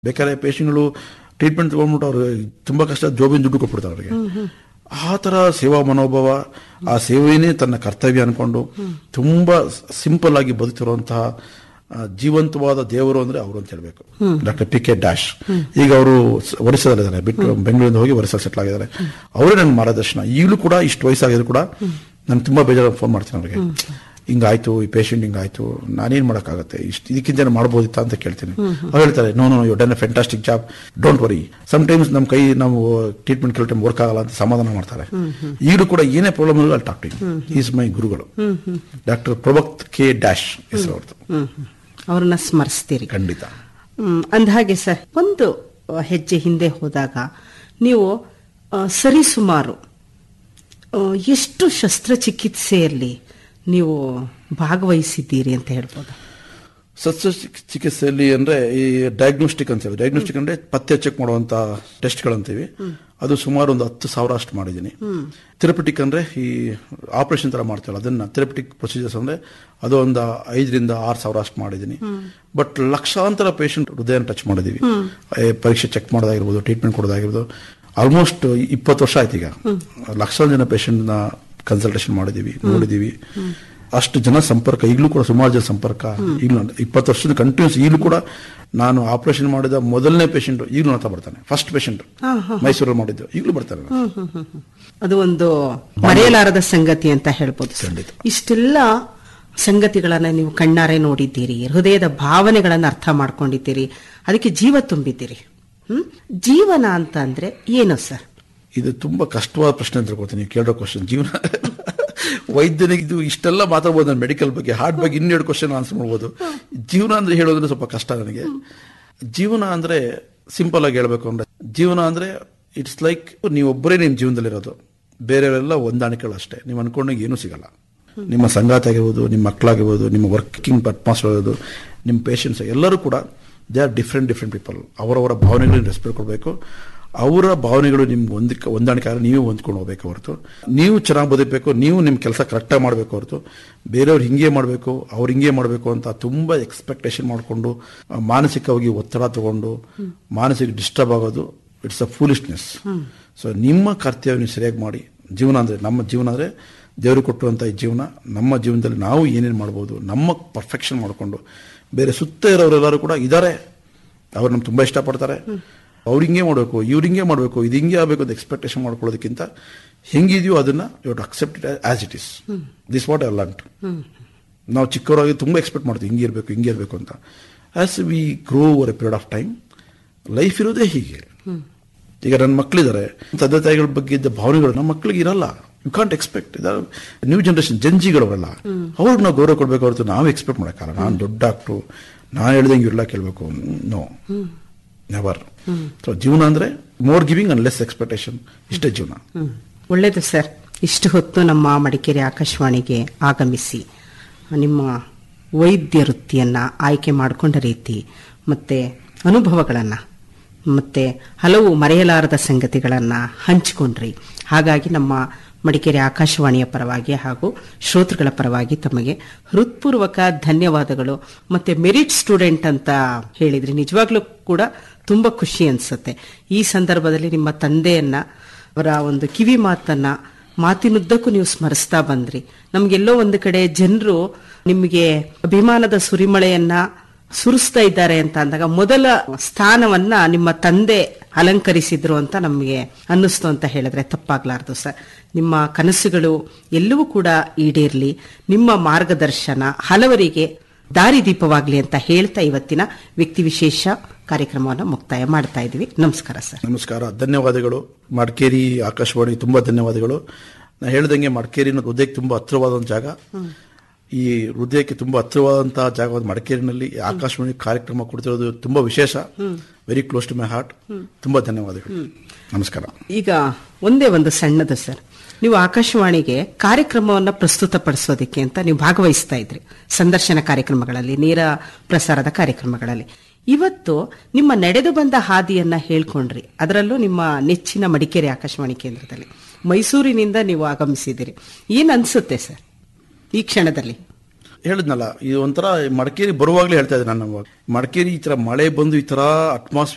ಬೇಕಾದ್ರೆ ಪೇಷಂಟ್ಗಳು ಟ್ರೀಟ್ಮೆಂಟ್ ತಗೊಂಡ್ಬಿಟ್ಟು ಅವ್ರಿಗೆ ತುಂಬಾ ಕಷ್ಟ ಜೋಬಿನ ದುಡ್ಡು ಕೊಟ್ಬಿಡ್ತಾರೆ ಅವರಿಗೆ ಆ ತರ ಸೇವಾ ಮನೋಭಾವ ಆ ಸೇವೆಯೇ ತನ್ನ ಕರ್ತವ್ಯ ಅನ್ಕೊಂಡು ತುಂಬಾ ಸಿಂಪಲ್ ಆಗಿ ಬದುಕಿರುವಂತಹ ಆ, ಜೀವಂತವಾದ ದೇವರು ಅಂದ್ರೆ ಅವರು ಅಂತ ಹೇಳ್ಬೇಕು ಡಾಕ್ಟರ್ ಪಿ ಕೆ ಡ್ಯಾಶ್ ಈಗ ಅವರು ಒರಿಸ್ಸಾದಲ್ಲಿದ್ದಾರೆ ಬಿಟ್ಟು ಬೆಂಗಳೂರಿಂದ ಹೋಗಿ ಒರಿಸ್ಸಾ ಸೆಟ್ಲ್ ಆಗಿದ್ದಾರೆ ಅವರೇ ನನ್ನ ಮಾರ್ಗದರ್ಶನ ಈಗಲೂ ಕೂಡ ಇಷ್ಟು ವಯಸ್ಸಾಗಿದ್ರು ಕೂಡ ನಾನು ತುಂಬಾ ಬೇಜಾರು ಫೋನ್ ಮಾಡ್ತೀನಿ ಅವ್ರಿಗೆ ಹಿಂಗಾಯ್ತು ಈ ಪೇಷಂಟ್ ಹಿಂಗಾಯ್ತು ನಾನೇನ್ ಮಾಡಕ್ಕಾಗತ್ತೆ ಇಷ್ಟು ಇದಕ್ಕಿಂತ ಏನು ಮಾಡ್ಬೋದಿತ್ತ ಅಂತ ಕೇಳ್ತೀನಿ ಅವ್ರು ಹೇಳ್ತಾರೆ no no you done a fantastic job don't worry sometimes ನಮ್ಮ ಕೈ ನಾವು ಟ್ರೀಟ್ಮೆಂಟ್ ಕೆಲವು ಟೈಮ್ ವರ್ಕ್ ಆಗಲ್ಲ ಅಂತ ಸಮಾಧಾನ ಮಾಡ್ತಾರೆ ಈಗಲೂ ಕೂಡ ಏನೇ ಪ್ರಾಬ್ಲಮ್ ಅಲ್ಲಿ ಟಾಕ್ ಟು ಈಸ್ ಮೈ ಗುರುಗಳು ಡಾಕ್ಟರ್ ಪ್ರಭಕ್ತ್ ಕೆ ಡ್ಯಾಶ್ ಹೆಸರು ಅವ್ರದ್ದು ಹ್ಮ್ ಹ್ಮ್. ಅವ್ರನ್ನ ಸ್ಮರಿಸ್ತೀರಿ ಖಂಡಿತ ಹ್ಮ್, ಅಂದ್ಹಾಗೆ ಸರ್ ಒಂದು ಆ, ಹೆಜ್ಜೆ ಹಿಂದೆ ಹೋದಾಗ ನೀವು ಆ, ಸರಿಸುಮಾರು ಆ, ಎಷ್ಟು ಶಸ್ತ್ರಚಿಕಿತ್ಸೆಯಲ್ಲಿ ನೀವು ಭಾಗವಹಿಸಿದ್ದೀರಿ ಅಂತ ಹೇಳ್ಬೋದು ಸಸ್ಯ ಚಿಕ್- ಚಿಕಿತ್ಸೆಯಲ್ಲಿ ಅಂದ್ರೆ ಈ ಡಯಾಗ್ನೋಸ್ಟಿಕ್ ಅಂತ ಹೇಳಿ ಡಯಾಗ್ನೋಸ್ಟಿಕ್ ಅಂದ್ರೆ ಪತ್ತೆ ಚೆಕ್ ಮಾಡುವಂತ ಟೆಸ್ಟ್ಗಳಂತೀವಿ ಅದು ಸುಮಾರು ಒಂದು ಹತ್ತು ಸಾವಿರ ಅಷ್ಟು ಮಾಡಿದ್ದೀನಿ ಥೆರಪಿಟಿಕ್ ಅಂದ್ರೆ ಈ ಆಪರೇಷನ್ ತರ ಮಾಡ್ತೀವಲ್ಲ ಅದನ್ನ ಥೆರಪಿಟಿಕ್ ಪ್ರೊಸೀಜರ್ಸ್ ಅಂದ್ರೆ ಅದು ಒಂದು ಐದರಿಂದ ಆರು ಸಾವಿರ ಅಷ್ಟು ಮಾಡಿದ್ದೀನಿ ಬಟ್ ಲಕ್ಷಾಂತರ ಪೇಷಂಟ್ ಹೃದಯ ಟಚ್ ಮಾಡಿದೀವಿ ಏ, ಪರೀಕ್ಷೆ ಚೆಕ್ ಮಾಡೋದಾಗಿರ್ಬೋದು ಟ್ರೀಟ್ಮೆಂಟ್ ಕೊಡೋದಾಗಿರ್ಬೋದು ಆಲ್ಮೋಸ್ಟ್ ಇಪ್ಪತ್ತು ವರ್ಷ ಆಯ್ತು ಈಗ ಲಕ್ಷಾಂತರ ಜನ ಪೇಷಂಟ್ ನ ಕನ್ಸಲ್ಟೇಷನ್ ಮಾಡಿದೀವಿ ನೋಡಿದೀವಿ ಅಷ್ಟು ಜನ ಸಂಪರ್ಕ ಈಗಲೂ ಕೂಡ ಸುಮಾರು ಜನ ಸಂಪರ್ಕ ಈಗಲೂ ಇಪ್ಪತ್ತು ವರ್ಷದ ಕಂಟಿನ್ಯೂಸ್ ಈಗಲೂ ಕೂಡ ನಾನು ಆಪರೇಷನ್ ಮಾಡಿದ ಮೊದಲನೇ ಪೇಷಂಟ್ ಈಗಲೂ ನನ್ನ ಹತ್ರ ಬರ್ತಾನೆ ಫಸ್ಟ್ ಪೇಷಂಟ್ ಮೈಸೂರಲ್ಲಿ ಮಾಡಿದ್ದು ಈಗಲೂ ಬರ್ತಾನೆ ನಾನು. ಹ್ಮ್, ಹ್ಮ್, ಹ್ಮ್. ಅದು ಒಂದು ಮರೆಯಲಾರದ ಸಂಗತಿ ಅಂತ ಹೇಳ್ಬೋದು ಸರ್. ಖಂಡಿತ. ಇಷ್ಟೆಲ್ಲ ಸಂಗತಿಗಳನ್ನ ನೀವು ಕಣ್ಣಾರೆ ನೋಡಿದ್ದೀರಿ ಹೃದಯದ ಭಾವನೆಗಳನ್ನ ಅರ್ಥ ಮಾಡ್ಕೊಂಡಿದ್ದೀರಿ ಅದಕ್ಕೆ ಜೀವ ತುಂಬಿದ್ದೀರಿ ಹ್ಮ್ ಜೀವನ ಅಂತ ಅಂದ್ರೆ ಏನು ಸರ್ ಇದು ತುಂಬಾ ಕಷ್ಟವಾದ ಪ್ರಶ್ನೆ ಅಂತ ತಿಳ್ಕೊತೀನಿ ನೀವು ಕೇಳೋ ಕ್ವಶನ್ ಜೀವನ ವೈದ್ಯನಿಗೆ ಇದು ಇಷ್ಟೆಲ್ಲ ಮಾತಾಡ್ಬೋದು ನಾನು ಮೆಡಿಕಲ್ ಬಗ್ಗೆ ಹಾರ್ಟ್ ಬಗ್ಗೆ ಇನ್ನೆರಡು ಕ್ವಶನ್ ಆನ್ಸರ್ ಮಾಡ್ಬೋದು ಜೀವನ ಅಂದ್ರೆ ಹೇಳೋದ್ರೆ ಸ್ವಲ್ಪ ಕಷ್ಟ ನನಗೆ ಜೀವನ ಅಂದ್ರೆ ಸಿಂಪಲ್ ಆಗಿ ಹೇಳ್ಬೇಕು ಅಂದ್ರೆ ಜೀವನ ಅಂದ್ರೆ ಇಟ್ಸ್ ಲೈಕ್ ನೀವೊಬ್ಬರೇ ನಿಮ್ಮ ಜೀವನದಲ್ಲಿರೋದು ಬೇರೆಯವರೆಲ್ಲ ಹೊಂದಾಣಿಕೆಗಳು ಅಷ್ಟೇ ನೀವು ಅನ್ಕೊಂಡಾಗ ಏನೂ ಸಿಗಲ್ಲ ನಿಮ್ಮ ಸಂಗಾತಿ ಆಗಿರ್ಬೋದು ನಿಮ್ಮ ಮಕ್ಕಳಾಗಿರ್ಬೋದು ನಿಮ್ಮ ವರ್ಕಿಂಗ್ ಅಟ್ಮಾಸ್ಫಿಯರ್ ಆಗಿರ್ಬೋದು ನಿಮ್ಮ ಪೇಷಂಟ್ಸ್ ಎಲ್ಲರೂ ಕೂಡ they are different different people ಅವರವರ ಭಾವನೆಗಳಿಗೆ ರೆಸ್ಪೆಕ್ಟ್ ಕೊಡಬೇಕು ಅವರ ಭಾವನೆಗಳು ನಿಮ್ಗೆ ಹೊಂದಿಕ ಹೊಂದಾಣಿಕೆ ಆದ್ರೆ ನೀವೇ ಹೊಂದ್ಕೊಂಡು ಹೋಗ್ಬೇಕು ಹೊರತು ನೀವು ಚೆನ್ನಾಗಿ ಬದುಕಬೇಕು ನೀವು ನಿಮ್ಮ ಕೆಲಸ ಕರೆಕ್ಟಾಗಿ ಮಾಡಬೇಕು ಹೊರತು ಬೇರೆಯವ್ರು ಹಿಂಗೆ ಮಾಡಬೇಕು ಅವ್ರು ಹಿಂಗೆ ಮಾಡಬೇಕು ಅಂತ ತುಂಬಾ ಎಕ್ಸ್ಪೆಕ್ಟೇಷನ್ ಮಾಡಿಕೊಂಡು ಮಾನಸಿಕವಾಗಿ ಒತ್ತಡ ತಗೊಂಡು ಮಾನಸಿಕ ಡಿಸ್ಟರ್ಬ್ ಆಗೋದು ಇಟ್ಸ್ ಅ ಫೂಲಿಶ್ನೆಸ್ ಸೊ ನಿಮ್ಮ ಕರ್ತವ್ಯ ನೀವು ಸರಿಯಾಗಿ ಮಾಡಿ ಜೀವನ ಅಂದ್ರೆ ನಮ್ಮ ಜೀವನ ಅಂದ್ರೆ ದೇವರು ಕೊಟ್ಟಿರುವಂಥ ಈ ಜೀವನ ನಮ್ಮ ಜೀವನದಲ್ಲಿ ನಾವು ಏನೇನು ಮಾಡ್ಬೋದು ನಮ್ಮ ಪರ್ಫೆಕ್ಷನ್ ಮಾಡಿಕೊಂಡು ಬೇರೆ ಸುತ್ತ ಇರೋರೆಲ್ಲರೂ ಕೂಡ ಇದ್ದಾರೆ ಅವ್ರು ನಮ್ಗೆ ತುಂಬಾ ಇಷ್ಟಪಡ್ತಾರೆ ಅವ್ರು ಹಿಂಗೆ ಮಾಡಬೇಕು ಇವ್ರು ಹಿಂಗೆ ಮಾಡಬೇಕು ಇದು ಹಿಂಗೆ ಆಗಬೇಕು ಅಂತ ಎಕ್ಸ್ಪೆಕ್ಟೇಷನ್ ಮಾಡ್ಕೊಳ್ಳೋದಕ್ಕಿಂತ ಹೆಂಗಿದೆಯೋ ಅದನ್ನ you to accept it as it is this what I learnt ನಾವು ಚಿಕ್ಕವರಾಗಿ ತುಂಬಾ ಎಕ್ಸ್ಪೆಕ್ಟ್ ಮಾಡ್ತೀವಿ ಹಿಂಗೆ ಇರಬೇಕು ಹಿಂಗೆ ಇರಬೇಕು ಅಂತ as we grow over a period of time life ಇರೋದೇ ಹೀಗೆ ಈಗ ನನ್ನ ಮಕ್ಕಳಿದ್ದಾರೆ ತಂದೆ ತಾಯಿಗಳ ಬಗ್ಗೆ ಇದ್ದ ಭಾವನೆಗಳು ನಮ್ಮ ಮಕ್ಕಳಿಗೆ ಇರಲ್ಲ you can't expect new generation ಜಂಜಿಗಳವರೆಲ್ಲ ಅವ್ರಿಗೆ ನಾವು ಗೌರವ ಕೊಡ್ಬೇಕು ಹೊರತು ನಾವು ಎಕ್ಸ್ಪೆಕ್ಟ್ ಮಾಡೋಕ್ಕಲ್ಲ ನಾನು ದೊಡ್ಡ ಡಾಕ್ಟ್ರು ನಾನು ಹೇಳ್ದಂಗೆ ಇರಲ್ಲ ಕೇಳಬೇಕು ನೋ ನೆವರ್ ಸೊ ಜೀವನ ಅಂದ್ರೆ more giving and less expectation ಇಷ್ಟೇ ಜೀವನ ಹ್ಮ್. ಒಳ್ಳೆಯದು ಸರ್ ಇಷ್ಟು ಹೊತ್ತು ನಮ್ಮ ಮಡಿಕೇರಿ ಆಕಾಶವಾಣಿಗೆ ಆಗಮಿಸಿ ನಿಮ್ಮ ವೈದ್ಯ ವೃತ್ತಿಯನ್ನ ಆಯ್ಕೆ ಮಾಡಿಕೊಂಡ ರೀತಿ ಮತ್ತೆ ಅನುಭವಗಳನ್ನು ಮತ್ತೆ ಹಲವು ಮರೆಯಲಾರದ ಸಂಗತಿಗಳನ್ನು ಹಂಚಿಕೊಂಡ್ರಿ ಹಾಗಾಗಿ ನಮ್ಮ ಮಡಿಕೇರಿ ಆಕಾಶವಾಣಿಯ ಪರವಾಗಿ ಹಾಗೂ ಶ್ರೋತೃಗಳ ಪರವಾಗಿ ತಮಗೆ ಹೃತ್ಪೂರ್ವಕ ಧನ್ಯವಾದಗಳು ಮತ್ತೆ ಮೆರಿಟ್ ಸ್ಟೂಡೆಂಟ್ ಅಂತ ಹೇಳಿದ್ರಿ ನಿಜವಾಗ್ಲೂ ಕೂಡ ತುಂಬಾ ಖುಷಿ ಅನ್ಸುತ್ತೆ ಈ ಸಂದರ್ಭದಲ್ಲಿ ನಿಮ್ಮ ತಂದೆಯನ್ನ ಅವರ ಒಂದು ಕಿವಿ ಮಾತನ್ನ ಮಾತಿನುದ್ದಕ್ಕೂ ನೀವು ಸ್ಮರಿಸ್ತಾ ಬಂದ್ರಿ ನಮ್ಗೆಲ್ಲೋ ಒಂದು ಕಡೆ ಜನರು ನಿಮಗೆ ಅಭಿಮಾನದ ಸುರಿಮಳೆಯನ್ನ ಸುರಿಸ್ತಾ ಇದ್ದಾರೆ ಅಂತ ಅಂದಾಗ ಮೊದಲ ಸ್ಥಾನವನ್ನ ನಿಮ್ಮ ತಂದೆ ಅಲಂಕರಿಸಿದ್ರು ಅಂತ ನಮಗೆ ಅನ್ನಿಸ್ತು ಅಂತ ಹೇಳಿದ್ರೆ ತಪ್ಪಾಗ್ಲಾರ್ದು ಸರ್ ನಿಮ್ಮ ಕನಸುಗಳು ಎಲ್ಲವೂ ಕೂಡ ಈಡೇರ್ಲಿ ನಿಮ್ಮ ಮಾರ್ಗದರ್ಶನ ಹಲವರಿಗೆ ದಾರಿದೀಪವಾಗ್ಲಿ ಅಂತ ಹೇಳ್ತಾ ಇವತ್ತಿನ ವ್ಯಕ್ತಿ ವಿಶೇಷ ಕಾರ್ಯಕ್ರಮವನ್ನು ಮುಕ್ತಾಯ ಮಾಡ್ತಾ ಇದ್ವಿ ನಮಸ್ಕಾರ ಸರ್ ನಮಸ್ಕಾರ ಧನ್ಯವಾದಗಳು ಮಡಿಕೇರಿ ಆಕಾಶವಾಣಿ ತುಂಬಾ ಧನ್ಯವಾದಗಳು ನಾ ಹೇಳ್ದಂಗೆ ಮಡಿಕೇರಿ ಅನ್ನೋದು ಹೃದಯಕ್ಕೆ ತುಂಬಾ ಹತ್ತಿರವಾದಂತ ಜಾಗ ಈ ಹೃದಯಕ್ಕೆ ತುಂಬಾ ಹತ್ತಿರವಾದಂತಹ ಜಾಗವಾದ ಮಡಿಕೇರಿನಲ್ಲಿ ಈ ಆಕಾಶವಾಣಿ ಕಾರ್ಯಕ್ರಮ ಕೊಡ್ತಿರೋದು ತುಂಬಾ ವಿಶೇಷ very close to my heart ತುಂಬಾ ಧನ್ಯವಾದಗಳು ನಮಸ್ಕಾರ ಈಗ ಒಂದೇ ಒಂದು ಸಣ್ಣದು ಸರ್ ನೀವು ಆಕಾಶವಾಣಿಗೆ ಕಾರ್ಯಕ್ರಮವನ್ನ ಪ್ರಸ್ತುತಪಡಿಸೋದಕ್ಕೆ ಅಂತ ನೀವು ಭಾಗವಹಿಸ್ತಾ ಇದ್ರಿ ಸಂದರ್ಶನ ಕಾರ್ಯಕ್ರಮಗಳಲ್ಲಿ ನೇರ ಪ್ರಸಾರದ ಕಾರ್ಯಕ್ರಮಗಳಲ್ಲಿ ಇವತ್ತು ನಿಮ್ಮ ನಡೆದು ಬಂದ ಹಾದಿಯನ್ನ ಹೇಳ್ಕೊಂಡ್ರಿ ಅದರಲ್ಲೂ ನಿಮ್ಮ ನೆಚ್ಚಿನ ಮಡಿಕೇರಿ ಆಕಾಶವಾಣಿ ಕೇಂದ್ರದಲ್ಲಿ ಮೈಸೂರಿನಿಂದ ನೀವು ಆಗಮಿಸಿದಿರಿ ಏನ್ ಅನ್ಸುತ್ತೆ ಸರ್ ಈ ಕ್ಷಣದಲ್ಲಿ ಹೇಳಿದ್ನಲ್ಲ ಇದು ಒಂಥರ ಮಡಿಕೇರಿ ಬರುವಾಗಲೇ ಹೇಳ್ತಾ ಇದ್ದೆ ನಾನು ಅವಾಗ. ಮಡಿಕೇರಿ ಈ ತರ ಮಳೆ ಬಂದು ಈ ತರ ಅಟ್ಮಾಸ್ಫಿಯರ್